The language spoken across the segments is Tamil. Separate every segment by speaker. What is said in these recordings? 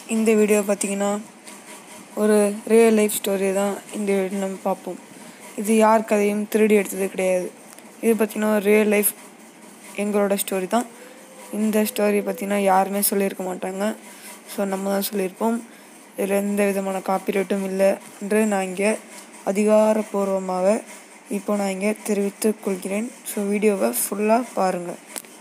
Speaker 1: இந்த வீடியோ பார்த்தீங்கன்னா ஒரு ரியல் லைஃப் ஸ்டோரி தான் இந்த வீடியோ நம்ம பார்ப்போம் இது யார் கதையும் திருடி எடுத்தது கிடையாது இது பார்த்தீங்கன்னா ஒரு ரியல் லைஃப் எங்களோட ஸ்டோரி தான் இந்த ஸ்டோரி பார்த்தீங்கன்னா யாருமே சொல்லியிருக்க மாட்டாங்க ஸோ நம்ம தான் சொல்லியிருப்போம் இதில் எந்த விதமான காப்பிரைட்டும் இல்லை என்று நான் இங்கே அதிகாரப்பூர்வமாக இப்போ நான் இங்கே தெரிவித்துக் கொள்கிறேன் ஸோ வீடியோவை ஃபுல்லாக பாருங்கள்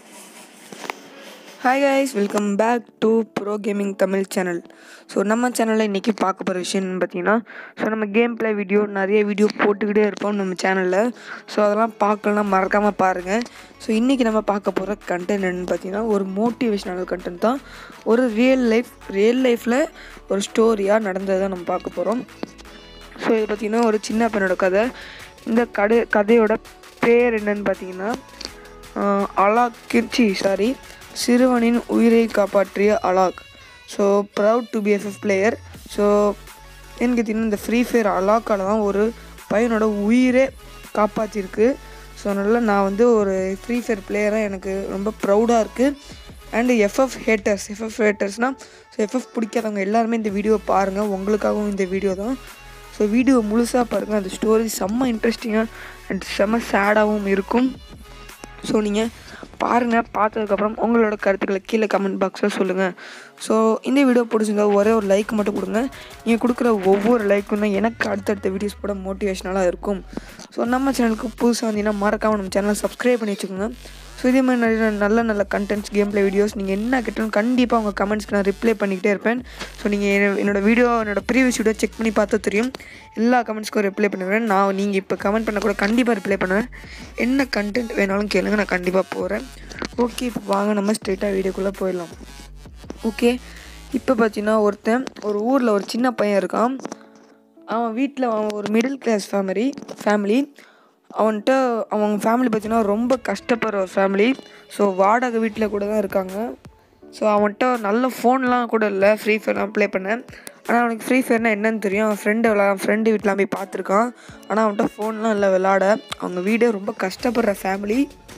Speaker 1: hi guys welcome back to bro gaming Tamil channel so நம்ம சேனலில் இன்றைக்கி பார்க்க போகிற விஷயம் என்னன்னு பார்த்தீங்கன்னா ஸோ நம்ம கேம் ப்ளே வீடியோ நிறைய வீடியோ போட்டுக்கிட்டே இருப்போம் நம்ம சேனலில் ஸோ அதெல்லாம் பார்க்கலாம் மறக்காமல் பாருங்கள் ஸோ இன்றைக்கி நம்ம பார்க்க போகிற கண்டென்ட் என்னன்னு பார்த்தீங்கன்னா ஒரு மோட்டிவேஷனல் கண்டென்ட் தான் ஒரு ரியல் லைஃப் ரியல் லைஃப்பில் ஒரு ஸ்டோரியாக நடந்ததை தான் நம்ம பார்க்க போகிறோம் ஸோ இது பார்த்திங்கன்னா ஒரு சின்ன பெண்ணோட கதை இந்த கதை கதையோட பேர் என்னன்னு பார்த்தீங்கன்னா அலாக் கிர்ச்சி சாரி சிறுவனின் உயிரை காப்பாற்றிய Alok so proud to be FF player so எனக்கு பார்த்தீங்கன்னா இந்த ஃப்ரீ ஃபயர் அலாக்கால் தான் ஒரு பையனோட உயிரே காப்பாற்றிருக்கு ஸோ அதனால் நான் வந்து ஒரு ஃப்ரீ ஃபயர் பிளேயராக எனக்கு ரொம்ப ப்ரௌடாக இருக்குது அண்டு எஃப்எஃப் ஹேட்டர்ஸ் எஃப்எஃப் ஹேட்டர்ஸ்னால் ஸோ எஃப்எஃப் பிடிக்காதவங்க எல்லாருமே இந்த வீடியோ பாருங்கள் உங்களுக்காகவும் இந்த வீடியோ தான் ஸோ வீடியோ முழுசாக பாருங்கள் அந்த ஸ்டோரி செம்ம இன்ட்ரெஸ்டிங்காக அண்ட் செம்ம சேடாகவும் இருக்கும் ஸோ நீங்கள் பாருங்கள் பார்த்ததுக்கப்புறம் உங்களோட கருத்துக்களை கீழே கமெண்ட் பாக்ஸில் சொல்லுங்கள் ஸோ இந்த வீடியோ பிடிச்சிருந்தா ஒரே ஒரு லைக் மட்டும் கொடுங்க நீங்கள் கொடுக்குற ஒவ்வொரு லைக்கும் தான் எனக்கு அடுத்தடுத்த வீடியோஸ் போட மோட்டிவேஷனலாக இருக்கும் ஸோ நம்ம சேனலுக்கு புதுசாக வந்தீங்கன்னா மறக்காமல் நம்ம சேனலை சப்ஸ்கிரைப் பண்ணி வச்சுக்கோங்க ஸோ இதே மாதிரி நிறைய நல்ல நல்ல கண்டென்ட்ஸ் கேம் ப்ளே வீடியோஸ் நீங்கள் என்ன கேட்டாலும் கண்டிப்பாக உங்கள் கமெண்ட்ஸ்க்கு நான் ரிப்ளை பண்ணிக்கிட்டே இருப்பேன் ஸோ நீங்கள் என்னோடய வீடியோ என்னோடய ப்ரீவியஸ் வீடியோ செக் பண்ணி பார்த்தா தெரியும் எல்லா கமெண்ட்ஸ்க்கும் ரிப்ளை பண்ணுவேன் நான் நீங்கள் இப்போ கமெண்ட் பண்ண கூட கண்டிப்பாக ரிப்ளை பண்ணுவேன் என்ன கண்டென்ட் வேணாலும் கேளுங்க நான் கண்டிப்பாக போகிறேன் ஓகே இப்போ வாங்க நம்ம ஸ்ட்ரெயிட்டாக வீடியோக்குள்ளே போயிடலாம் ஓகே இப்போ பார்த்தீங்கன்னா ஒருத்தன் ஒரு ஊரில் ஒரு சின்ன பையன் இருக்கான் அவன் வீட்டில் அவன் ஒரு மிடில் கிளாஸ் ஃபேமிலி ஃபேமிலி அவன்கிட்ட அவங்க ஃபேமிலி பார்த்தீங்கன்னா ரொம்ப கஷ்டப்படுற ஒரு ஃபேமிலி ஸோ வாடகை வீட்டில் கூட தான் இருக்காங்க ஸோ அவன்கிட்ட நல்ல ஃபோன்லாம் கூட இல்லை ஃப்ரீ ஃபயர்லாம் ப்ளே பண்ணேன் ஆனால் அவனுக்கு ஃப்ரீ ஃபயர்னால் என்னன்னு தெரியும் அவன் ஃப்ரெண்டு விளா ஃப்ரெண்டு வீட்டில் போய் பார்த்துருக்கான் ஆனால் அவன்கிட்ட ஃபோன்லாம் இல்லை விளாட அவங்க வீடே ரொம்ப கஷ்டப்படுற ஃபேமிலி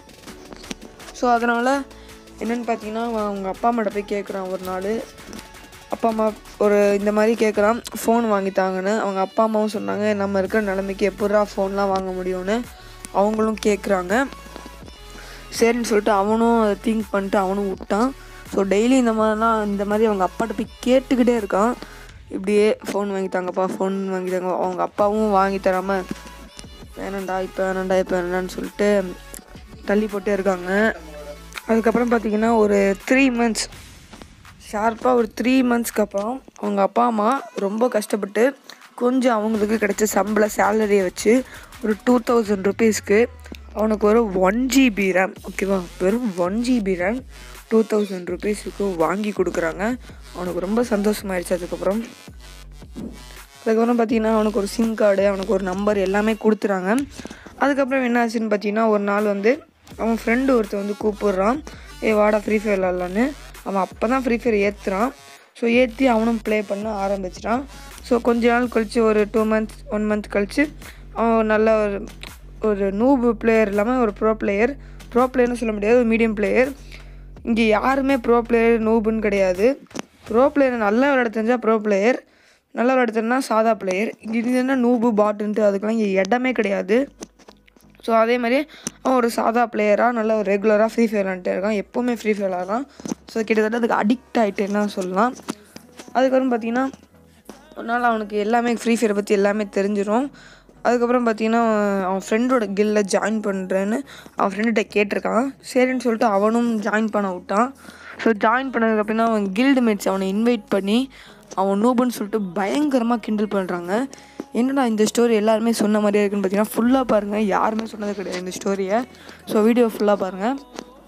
Speaker 1: ஸோ அதனால் என்னென்னு பார்த்தீங்கன்னா அவன் அவங்க அப்பா அம்மாட்ட போய் கேட்குறான் ஒரு நாள் அப்பா அம்மா ஒரு இந்த மாதிரி கேட்குறான் ஃபோன் வாங்கித்தாங்கன்னு அவங்க அப்பா அம்மாவும் சொன்னாங்க நம்ம இருக்கிற நிலைமைக்கு எப்படா ஃபோன்லாம் வாங்க முடியும்னு அவங்களும் கேட்குறாங்க சரின்னு சொல்லிட்டு அவனும் அதை திங்க் பண்ணிட்டு அவனும் விட்டான் ஸோ டெய்லி இந்த மாதிரிலாம் இந்த மாதிரி அவங்க அப்பாட்ட போய் கேட்டுக்கிட்டே இருக்கான் இப்படியே ஃபோன் வாங்கித்தாங்கப்பா ஃபோன் வாங்கித்தாங்க அவங்க அப்பாவும் வாங்கி தராமல் வேணாண்டா இப்போ வேணாண்டா இப்போ வேணான்னு சொல்லிட்டு தள்ளி போட்டே இருக்காங்க அதுக்கப்புறம் பார்த்தீங்கன்னா ஒரு த்ரீ மந்த்ஸ் ஷார்ப்பாக ஒரு த்ரீ மந்த்ஸ்க்கு அப்புறம் அவங்க அப்பா அம்மா ரொம்ப கஷ்டப்பட்டு கொஞ்சம் அவங்களுக்கு கிடைச்ச சம்பள சேலரியை வச்சு ஒரு டூ தௌசண்ட் ருபீஸ்க்கு அவனுக்கு ஒரு ஒன் ஜிபி ரேம் ஓகேவா வெறும் one GB RAM two thousand ருபீஸுக்கு வாங்கி கொடுக்குறாங்க அவனுக்கு ரொம்ப சந்தோஷமாயிடுச்சு அதுக்கப்புறம் அதுக்கப்புறம் பார்த்தீங்கன்னா அவனுக்கு ஒரு சிம் கார்டு அவனுக்கு ஒரு நம்பர் எல்லாமே கொடுத்துறாங்க அதுக்கப்புறம் என்ன ஆச்சுன்னு பார்த்தீங்கன்னா ஒரு நாள் வந்து அவன் ஃப்ரெண்டு ஒருத்தர் வந்து கூப்பிடுறான் ஏ வாடா ஃப்ரீ ஃபயர் விளாட்லான்னு அவன் அப்போ தான் ஃப்ரீ ஃபயர் ஏற்றுறான் ஸோ ஏற்றி அவனும் ப்ளே பண்ண ஆரம்பிச்சிட்டான் ஸோ கொஞ்ச நாள் கழித்து ஒரு டூ மந்த்ஸ் ஒன் மந்த் கழித்து அவன் நல்ல ஒரு ஒரு நூபு பிளேயர் இல்லாமல் ஒரு ப்ரோ பிளேயர் ப்ரோ பிளேயர்னு சொல்ல முடியாது ஒரு மீடியம் பிளேயர் இங்கே யாருமே ப்ரோ பிளேயர் நூபுன்னு கிடையாது ப்ரோ பிளேயர் நல்லா விளையாட தெரிஞ்சால் ப்ரோ பிளேயர் நல்லா விளையாட தெரிஞ்சா சாதா பிளேயர் இங்கே இது என்ன நூபு பாட்டுன்ட்டு அதுக்கெல்லாம் இங்கே இடமே கிடையாது ஸோ அதே மாதிரி அவன் ஒரு சாதா பிளேயராக நல்ல ஒரு ரெகுலராக ஃப்ரீ ஃபயர் விளாண்டுட்டே இருக்கான் எப்போவுமே ஃப்ரீ ஃபயர் விளாட்றான் ஸோ கிட்டத்தட்ட அதுக்கு அடிக்ட் ஆகிட்டேன்னு சொல்லலாம் அதுக்கப்புறம் பார்த்தீங்கன்னா ஒரு நாள் அவனுக்கு எல்லாமே ஃப்ரீ ஃபயரை பற்றி எல்லாமே தெரிஞ்சிடும் அதுக்கப்புறம் பார்த்தீங்கன்னா அவன் ஃப்ரெண்டோட கில்ல ஜாயின் பண்ணுறேன்னு அவன் ஃப்ரெண்டுகிட்ட கேட்டிருக்கான் சரின்னு சொல்லிட்டு அவனும் ஜாயின் பண்ண விட்டான் ஸோ ஜாயின் பண்ணதுக்கப்புறம் தான் அவன் கில்டு மேட்ஸ் அவனை இன்வைட் பண்ணி அவன் நூபுன்னு சொல்லிட்டு பயங்கரமாக கிண்டல் பண்ணுறாங்க என்னடா இந்த ஸ்டோரி எல்லாருமே சொன்ன மாதிரியே இருக்குன்னு பார்த்தீங்கன்னா ஃபுல்லாக பாருங்கள் யாருமே சொன்னது கிடையாது இந்த ஸ்டோரியை ஸோ வீடியோ ஃபுல்லாக பாருங்கள்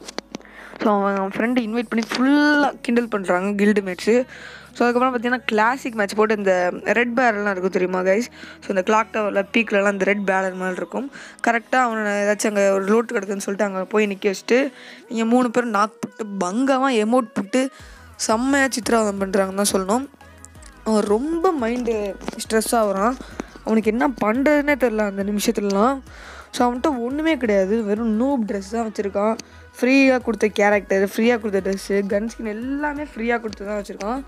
Speaker 1: ஸோ அவன் அவன் ஃப்ரெண்டு இன்வைட் பண்ணி ஃபுல்லாக கிண்டல் பண்ணுறாங்க கில்டு மேட்ச்சு ஸோ அதுக்கப்புறம் பார்த்தீங்கன்னா கிளாசிக் மேட்ச் போட்டு இந்த ரெட் பேரல்லாம் இருக்கும் தெரியுமா கைஸ் ஸோ இந்த கிளாக் டவரில் பீக்லலாம் இந்த ரெட் பேலர் மாதிரி இருக்கும் கரெக்டாக அவனை ஏதாச்சும் அங்கே ஒரு லோட்டு கிடக்குன்னு சொல்லிட்டு அங்கே போய் நிற்க வச்சுட்டு நீங்கள் மூணு பேரும் நாக் போட்டு பங்கமாக எமோட் போட்டு செம்மையாக சித்திரவதம் பண்ணுறாங்கன்னு தான் சொல்லணும் அவன் ரொம்ப மைண்டு ஸ்ட்ரெஸ் ஆகுறான் அவனுக்கு என்ன பண்ணுறதுனே தெரில அந்த நிமிஷத்துலலாம் ஸோ அவன்கிட்ட ஒன்றுமே கிடையாது வெறும் நூப் ட்ரெஸ் தான் வச்சுருக்கான் ஃப்ரீயாக கொடுத்த கேரக்டர் ஃப்ரீயாக கொடுத்த ட்ரெஸ்ஸு கன் ஸ்கின் எல்லாமே ஃப்ரீயாக கொடுத்து தான் வச்சுருக்கான்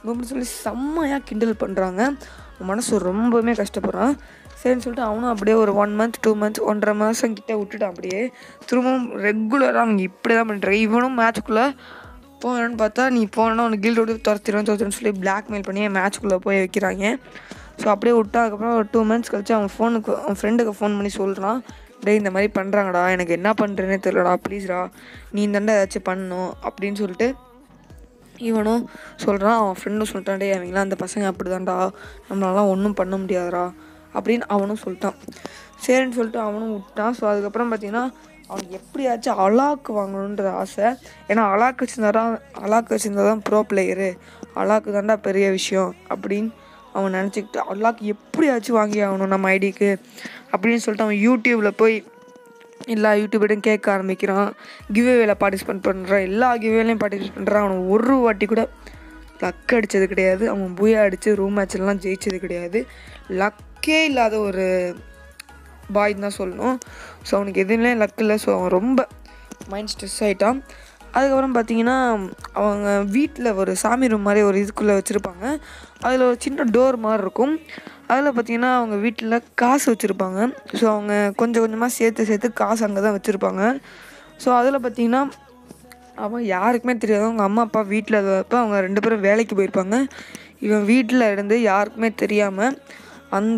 Speaker 1: அப்படின்னு சொல்லி செம்மையாக கிண்டல் பண்ணுறாங்க மனசு ரொம்பவுமே கஷ்டப்படுறான் சரின்னு சொல்லிட்டு அவனும் அப்படியே ஒரு ஒன் மந்த் டூ மந்த்ஸ் ஒன்றரை மாதம் கிட்ட விட்டுட்டான் அப்படியே திரும்பவும் ரெகுலராக அவங்க இப்படி தான் பண்ணுறாங்க இவனும் மேட்ச்க்குள்ளே போகணும்னு பார்த்தா நீ போனா உனக்கு கில்டோடு துரத்திடும் துரத்திடும் சொல்லி பிளாக்மெயில் பண்ணி மேட்ச்க்குள்ளே போய் வைக்கிறாங்க ஸோ அப்படியே விட்டா அதுக்கப்புறம் ஒரு டூ மந்த்ஸ் கழிச்சு அவன் ஃபோனுக்கு அவன் ஃப்ரெண்டுக்கு ஃபோன் பண்ணி சொல்கிறான் டேய் இந்த மாதிரி பண்ணுறாங்கடா எனக்கு என்ன பண்ணுறேனே தெரியலடா ப்ளீஸ்டா நீ தண்டை ஏதாச்சும் பண்ணணும் அப்படின்னு சொல்லிட்டு இவனும் சொல்கிறான் அவன் ஃப்ரெண்டும் சொல்லிட்டான் டே அவங்களாம் அந்த பசங்க அப்படி தான்டா நம்மளாலாம் ஒன்றும் பண்ண முடியாதுடா அப்படின்னு அவனும் சொல்லிட்டான் சரின்னு சொல்லிட்டு அவனும் விட்டான் ஸோ அதுக்கப்புறம் பார்த்தீங்கன்னா அவனுக்கு எப்படியாச்சும் அலாக்கு வாங்கணுன்ற ஆசை ஏன்னா அலாக்கு வச்சிருந்தாரா அலாக்கு வச்சிருந்தா தான் ப்ரோ பிளேயரு அலாக்கு தான்டா பெரிய விஷயம் அப்படின்னு அவன் நினச்சிக்கிட்டு அலாக்கு எப்படியாச்சும் வாங்கி ஆகணும் நம்ம ஐடிக்கு அப்படின்னு சொல்லிட்டு அவன் யூடியூப்பில் போய் எல்லா யூடியூபர்டையும் கேட்க ஆரம்பிக்கிறான் கிவ்வேல பார்ட்டிசிபேட் பண்ணுறான் எல்லா கிவ்வேலையும் பார்ட்டிசிபேட் பண்ணுறான் அவன் ஒரு வாட்டி கூட லக் அடித்தது கிடையாது அவன் புயா அடித்து ரூம் மேட்ச்லாம் ஜெயிச்சது கிடையாது லக்கே இல்லாத ஒரு பாய் தான் சொல்லணும் ஸோ அவனுக்கு எதுவுமே லக் இல்லை ஸோ அவன் ரொம்ப மைண்ட் ஸ்ட்ரெஸ் ஆகிட்டான் அதுக்கப்புறம் பார்த்தீங்கன்னா அவங்க வீட்டில் ஒரு சாமி ரூம் மாதிரி ஒரு இதுக்குள்ளே வச்சுருப்பாங்க அதில் ஒரு சின்ன டோர் மாதிரி இருக்கும் அதில் பார்த்தீங்கன்னா அவங்க வீட்டில் காசு வச்சுருப்பாங்க ஸோ அவங்க கொஞ்சம் கொஞ்சமாக சேர்த்து சேர்த்து காசு அங்கே தான் வச்சுருப்பாங்க ஸோ அதில் பார்த்தீங்கன்னா அவன் யாருக்குமே தெரியாது அவங்க அம்மா அப்பா வீட்டில் இருப்ப அவங்க ரெண்டு பேரும் வேலைக்கு போயிருப்பாங்க இவன் வீட்டில் இருந்து யாருக்குமே தெரியாமல் அந்த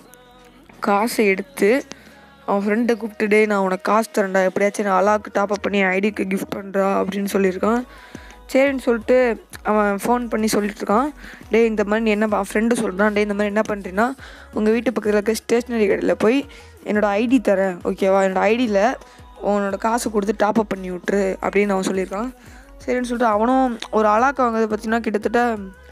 Speaker 1: காசை எடுத்து அவன் ஃப்ரெண்டை கூப்பிட்டுடே நான் உனக்கு காசு தரேன்டா எப்படியாச்சும் நான் அலாக்கு டாப்அப் பண்ணி ஐடிக்கு கிஃப்ட் பண்ணுறா அப்படின்னு சொல்லியிருக்கான் சரின்னு சொல்லிட்டு அவன் ஃபோன் பண்ணி சொல்லிட்டு இருக்கான் டேய் இந்த மாதிரி நீ என்ன ஃப்ரெண்டு சொல்கிறான் டேய் இந்த மாதிரி என்ன பண்ணுறீன்னா உங்கள் வீட்டு பக்கத்தில் இருக்க ஸ்டேஷ்னரி கடையில் போய் என்னோடய ஐடி தரேன் ஓகேவா என்னோடய ஐடியில் உன்னோட காசு கொடுத்து டாப்அப் பண்ணி விட்ரு அப்படின்னு அவன் சொல்லியிருக்கான் சரின்னு சொல்லிட்டு அவனும் ஒரு அலாக்கு வாங்குறது பார்த்தீங்கன்னா கிட்டத்தட்ட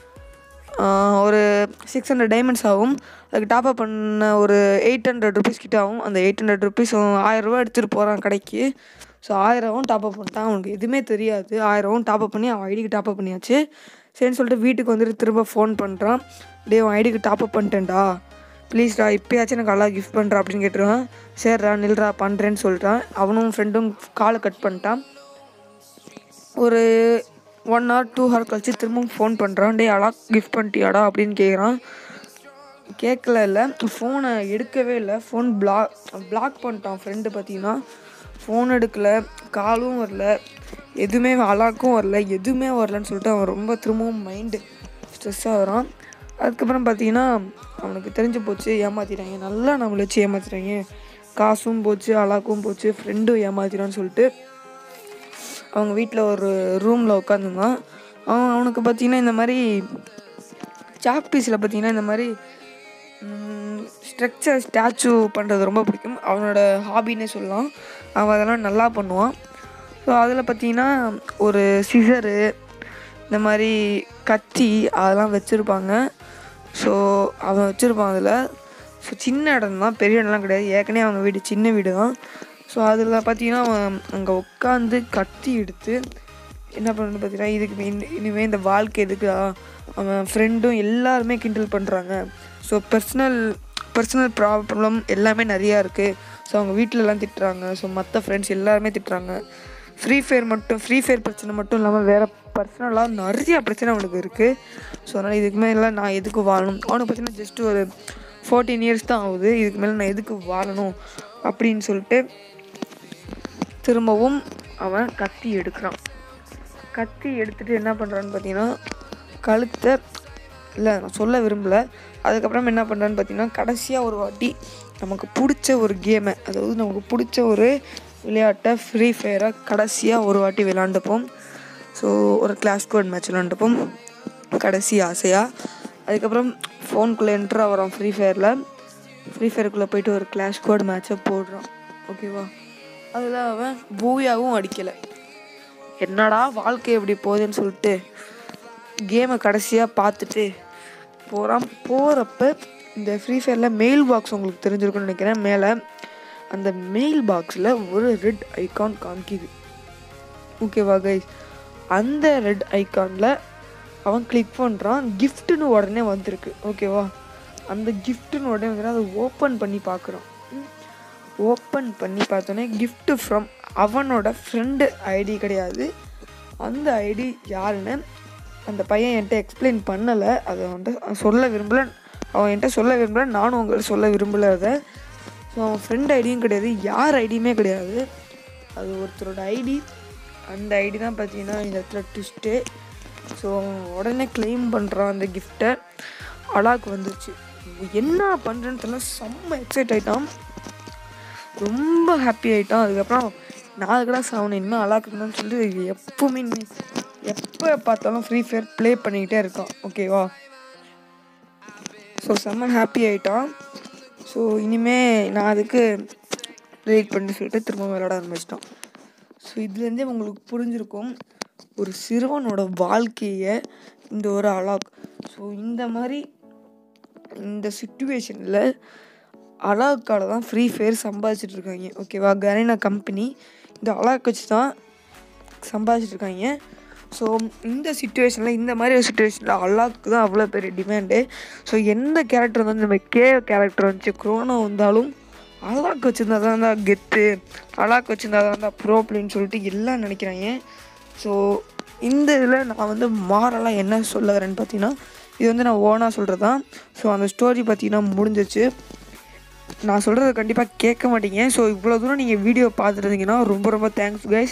Speaker 1: ஆஹ், ஒரு சிக்ஸ் ஹண்ட்ரட் டைமண்ட்ஸ் ஆகும் அதுக்கு டாப்அப் பண்ண ஒரு எயிட் ஹண்ட்ரட் ருபீஸ் கிட்ட ஆகும் அந்த எயிட் ஹண்ட்ரட் ருபீஸ் ஆயிரரூபா எடுத்துகிட்டு போகிறான் கடைக்கு ஸோ ஆயிரமும் டாப்அப் பண்ணிட்டான் அவனுக்கு எதுவுமே தெரியாது ஆயிரமும் டாப்அப் பண்ணி அவன் ஐடிக்கு டாப்அப் பண்ணியாச்சு சரின்னு சொல்லிட்டு வீட்டுக்கு வந்துட்டு திரும்ப ஃபோன் பண்ணுறான் டேய் அவன் ஐடிக்கு டாப்அப் பண்ணிட்டேன்டா ப்ளீஸ்டா இப்போயாச்சும் எனக்கு நல்லா கிஃப்ட் பண்ணுறா அப்படின்னு கேட்டுருவான் சரிடா நில்றா பண்ணுறேன்னு சொல்லிட்டான் அவனும் ஃப்ரெண்டும் காலை கட் பண்ணிட்டான் ஒரு ஒன் ஹவர் டூ ஹவர் கழிச்சு திரும்பவும் ஃபோன் பண்ணுறான் டேய் அலா கிஃப்ட் பண்ணிட்டியாடா அப்படின்னு கேட்குறான் கேட்கல இல்லை ஃபோனை எடுக்கவே இல்லை ஃபோன் பிளாக் பிளாக் பண்ணிட்டான் ஃப்ரெண்டு பார்த்தீங்கன்னா ஃபோன் எடுக்கல காலும் வரல எதுவுமே அலாக்கும் வரல எதுவுமே வரலன்னு சொல்லிட்டு அவன் ரொம்ப திரும்பவும் மைண்டு ஸ்ட்ரெஸ் ஆகுறான் அதுக்கப்புறம் பார்த்தீங்கன்னா அவனுக்கு தெரிஞ்சு போச்சு ஏமாத்திட்டாங்க நல்லா நம்மளை வச்சு ஏமாத்திட்டாங்க காசும் போச்சு அலாக்கும் போச்சு ஃப்ரெண்டும் ஏமாத்திடான்னு சொல்லிட்டு அவங்க வீட்டில் ஒரு ரூமில் உட்காந்துருந்தான் அவன் அவனுக்கு பார்த்தீங்கன்னா இந்த மாதிரி சாக் பீஸில் பார்த்தீங்கன்னா இந்த மாதிரி ஸ்ட்ரக்சர் ஸ்டாச்சு பண்ணுறது ரொம்ப பிடிக்கும் அவனோட ஹாபின்னே சொல்லலாம் அவன் அதெல்லாம் நல்லா பண்ணுவான் ஸோ அதில் பார்த்தீங்கன்னா ஒரு சிசரு இந்த மாதிரி கத்தி அதெல்லாம் வச்சுருப்பாங்க ஸோ அவன் வச்சுருப்பான் அதில் ஸோ சின்ன இடம் தான் பெரிய இடம்லாம் கிடையாது ஏற்கனவே அவங்க வீடு சின்ன வீடு தான் ஸோ அதில் பார்த்தீங்கன்னா அவன் அங்கே உட்காந்து கத்தி எடுத்து என்ன பண்ணணும்னு பார்த்தீங்கன்னா இதுக்கு இனி- இனிமே இந்த வாழ்க்கை எதுக்குடா அவன் ஃப்ரெண்டும் எல்லாருமே கிண்டல் பண்ணுறாங்க ஸோ பர்சனல் பர்சனல் ப்ராப்ளம் எல்லாமே நிறையா இருக்குது ஸோ அவங்க வீட்டிலலாம் திட்டுறாங்க ஸோ மற்ற ஃப்ரெண்ட்ஸ் எல்லாருமே திட்டுறாங்க ஃப்ரீ ஃபயர் மட்டும் ஃப்ரீ ஃபயர் பிரச்சனை மட்டும் இல்லாமல் வேறு பர்சனலாக நிறையா பிரச்சனை அவனுக்கு இருக்குது ஸோ அதனால் இதுக்கு மேலே நான் எதுக்கு வாழணும் அவனுக்கு பார்த்தீங்கன்னா ஜஸ்ட் ஒரு ஃபோர்டீன் இயர்ஸ் தான் ஆகுது இதுக்கு மேலே நான் எதுக்கு வாழணும் அப்படின்னு சொல்லிட்டு திரும்பவும் அவன் கத்தி எடுக்கிறான் கத்தி எடுத்துட்டு என்ன பண்ணுறான்னு பார்த்தீங்கன்னா கழுத்தை இல்லை நான் சொல்ல விரும்பலை அதுக்கப்புறம் என்ன பண்ணுறான்னு பார்த்தீங்கன்னா கடைசியாக ஒரு வாட்டி நமக்கு பிடிச்ச ஒரு கேமை அதாவது நமக்கு பிடிச்ச ஒரு விளையாட்டை ஃப்ரீ ஃபயராக கடைசியாக ஒரு வாட்டி விளாண்டுப்போம் ஸோ ஒரு கிளாஸ் கோட் மேட்ச் விளாண்டுப்போம் கடைசி ஆசையாக அதுக்கப்புறம் ஃபோனுக்குள்ளே என்ட்ரு ஆகிறான் ஃப்ரீ ஃபயரில் ஃப்ரீ ஃபயருக்குள்ளே போயிட்டு ஒரு கிளாஷ் கோட் மேட்சை போடுறான் ஓகேவா அதில் அவன் பூயாவும் அடிக்கலை என்னடா வாழ்க்கை எப்படி போகுதுன்னு சொல்லிட்டு கேமை கடைசியாக பார்த்துட்டு போகிறான் போகிறப்ப இந்த ஃப்ரீ ஃபயரில் மெயில் பாக்ஸ் உங்களுக்கு தெரிஞ்சிருக்கும்னு நினைக்கிறேன் மேலே அந்த மெயில் பாக்ஸில் ஒரு ரெட் ஐகான் காமிக்குது ஓகேவா கைஸ் அந்த ரெட் ஐகானில் அவன் கிளிக் பண்ணுறான் கிஃப்ட்டுன்னு உடனே வந்திருக்கு ஓகேவா அந்த கிஃப்ட்டுன்னு உடனே வந்து அதை ஓப்பன் பண்ணி பார்க்குறான் ஓப்பன் பண்ணி பார்த்தோன்னே gift ஃப்ரம் அவனோட ஃப்ரெண்டு ஐடி கிடையாது அந்த ஐடி யாருன்னு அந்த பையன் என்கிட்ட எக்ஸ்பிளைன் பண்ணலை அதை வந்து சொல்ல விரும்பல அவன் என்கிட்ட சொல்ல விரும்பல நானும் உங்கள்கிட்ட சொல்ல விரும்பல அதை ஸோ அவன் ஃப்ரெண்ட் ஐடியும் கிடையாது யார் ஐடியுமே கிடையாது அது ஒருத்தரோட ஐடி அந்த ஐடி தான் பார்த்தீங்கன்னா இந்த இடத்துல ட்விஸ்ட்டு ஸோ உடனே க்ளைம் பண்ணுறான் அந்த கிஃப்ட்டை அலாக்கு வந்துருச்சு என்ன பண்ணுறேன்னு தெரியல செம்ம எக்ஸைட் ஆகிட்டான் ரொம்ப ஹாப்பி ஆகிட்டான் அதுக்கப்புறம் நான் அதுக்கடா சாவணும் இனிமேல் அலாக்குன்னு சொல்லிட்டு எப்பவுமே இனிமே எப்போ பார்த்தாலும் ஃப்ரீ ஃபயர் ப்ளே பண்ணிக்கிட்டே இருக்கான் ஓகேவா ஸோ செம்ம ஹாப்பி ஆகிட்டான் ஸோ இனிமே நான் அதுக்கு ரிலேட் பண்ணி சொல்லிட்டு திரும்ப விளையாட ஆரம்பிச்சிட்டான் ஸோ இதுலேருந்தே உங்களுக்கு புரிஞ்சிருக்கும் ஒரு சிறுவனோட வாழ்க்கையை இந்த ஒரு அலாக் ஸோ இந்த மாதிரி இந்த சுச்சுவேஷனில் அலாக்கால தான் ஃப்ரீ ஃபயர் சம்பாதிச்சிட்டு இருக்காங்க ஓகேவா கரீனா கம்பெனி இந்த அலாக் வச்சு தான் சம்பாதிச்சிட்டு இருக்காங்க ஸோ இந்த சுச்சுவேஷனில் இந்த மாதிரி ஒரு சுச்சுவேஷனில் அல்லாக்கு தான் அவ்வளோ பெரிய டிமாண்டு ஸோ எந்த கேரக்டர் வந்து நம்ம கே கேரக்டர் வந்துச்சு குரோனா வந்தாலும் அலாக் வச்சுருந்தா தான் தான் கெத்து அலாக் வச்சுருந்தா தான் தான் ப்ரோ அப்படின்னு சொல்லிட்டு எல்லாம் நினைக்கிறாங்க ஸோ இந்த இதில் நான் வந்து மாறலாம் என்ன சொல்ல வரேன்னு பார்த்தீங்கன்னா இது வந்து நான் ஓனாக சொல்கிறது தான் ஸோ அந்த ஸ்டோரி பார்த்தீங்கன்னா முடிஞ்சிச்சு நான் சொல்கிறத கண்டிப்பாக கேட்க மாட்டீங்க ஸோ இவ்வளோ தூரம் நீங்கள் வீடியோ பார்த்துருந்தீங்கன்னா ரொம்ப ரொம்ப தேங்க்ஸ் கைஸ்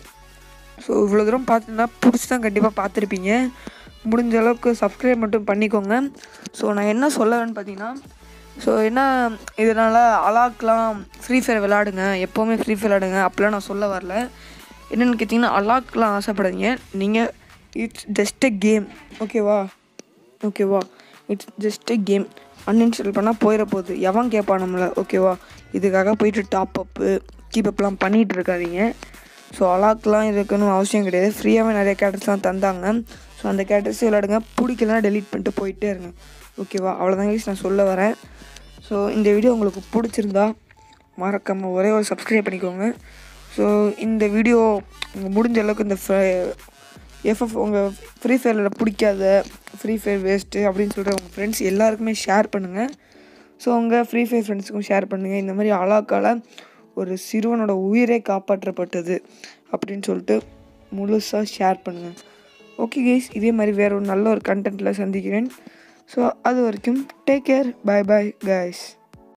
Speaker 1: ஸோ இவ்வளோ தூரம் பார்த்துருந்தா பிடிச்சி தான் கண்டிப்பாக பார்த்துருப்பீங்க முடிஞ்ச அளவுக்கு சப்ஸ்கிரைப் மட்டும் பண்ணிக்கோங்க ஸோ நான் என்ன சொல்ல வரேன்னு பார்த்தீங்கன்னா ஸோ என்ன இதனால் அலாக்லாம் ஃப்ரீ ஃபயர் விளாடுங்க எப்போவுமே ஃப்ரீ ஃபயர் விளாடுங்க அப்படிலாம் நான் சொல்ல வரல என்னென்னு கேட்டிங்கன்னா அலாக்லாம் ஆசைப்படாதீங்க நீங்கள் இட்ஸ் ஜஸ்ட் எ கேம் ஓகேவா ஓகேவா it's just a game uninstall பண்ணால் போயிட போகுது எவன் கேட்பான் நம்மளை ஓகேவா இதுக்காக போயிட்டு டாப் அப்பு கீப் அப்லாம் பண்ணிகிட்டு இருக்காதீங்க ஸோ அலாக்லாம் இருக்கணும் அவசியம் கிடையாது ஃப்ரீயாகவே நிறைய கேரக்டர்ஸ்லாம் தந்தாங்க ஸோ அந்த கேரக்டர்ஸ் விளையாடுங்க பிடிக்கலனா டெலீட் பண்ணிட்டு போயிட்டே இருங்க ஓகேவா அவ்வளோதான் guys நான் சொல்ல வரேன் ஸோ இந்த வீடியோ உங்களுக்கு பிடிச்சிருந்தா மறக்காமல் ஒரே ஒரு சப்ஸ்கிரைப் பண்ணிக்கோங்க ஸோ இந்த வீடியோ உங்கள் முடிஞ்ச அளவுக்கு இந்த எஃப்எஃப் உங்கள் ஃப்ரீ ஃபயரில் பிடிக்காத ஃப்ரீ ஃபயர் வேஸ்ட்டு அப்படின்னு சொல்கிற உங்கள் ஃப்ரெண்ட்ஸ் எல்லாருக்குமே ஷேர் பண்ணுங்கள் ஸோ உங்கள் ஃப்ரீ ஃபயர் ஃப்ரெண்ட்ஸுக்கும் ஷேர் பண்ணுங்கள் இந்த மாதிரி அலாக்கால ஒரு சிறுவனோட உயிரே காப்பாற்றப்பட்டது அப்படின்னு சொல்லிட்டு முழுசாக ஷேர் பண்ணுங்கள் ஓகே கைஸ் இதே மாதிரி வேற ஒரு நல்ல ஒரு கண்டென்ட்டில் சந்திக்கிறேன் ஸோ அது வரைக்கும் take care bye bye guys